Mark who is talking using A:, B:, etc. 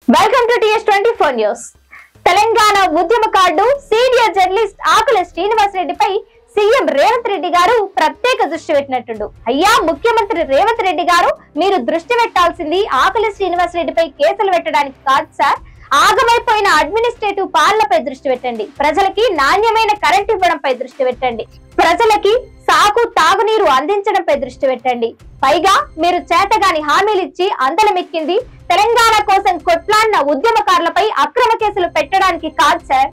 A: welcome to TS twenty four news Telangana ఉద్యమకారుడు senior journalist Akula శ్రీనివాసరెడ్డిపై CM Revanth Reddy garu ప్రత్యేక దృష్టి పెట్టినట్టుండు అయ్యా ముఖ్యమంత్రి రేవంత్ రెడ్డి గారు మీరు దృష్టి పెట్టాల్సింది ఆకుల శ్రీనివాసరెడ్డిపై కేసులు పెట్టడానికి కాదు సార్ ఆగమైపోయిన అడ్మినిస్ట్రేటివ్ పాలనపై దృష్టి పెట్టండి ప్రజలకి నాణ్యమైన కరెంట్ ఇవ్వడంపై దృష్టి పెట్టండి ప్రజలకి సాగు తాగునీరు అందించడంపై దృష్టి పెట్టండి పైగా మీరు చేతగాని హామీలు ఇచ్చి అందలమెక్కింది తెలంగాణ కోసం కొట్లాడిన ఉద్యమకారులపై అక్రమ కేసులు పెట్టడానికి కాదు సార్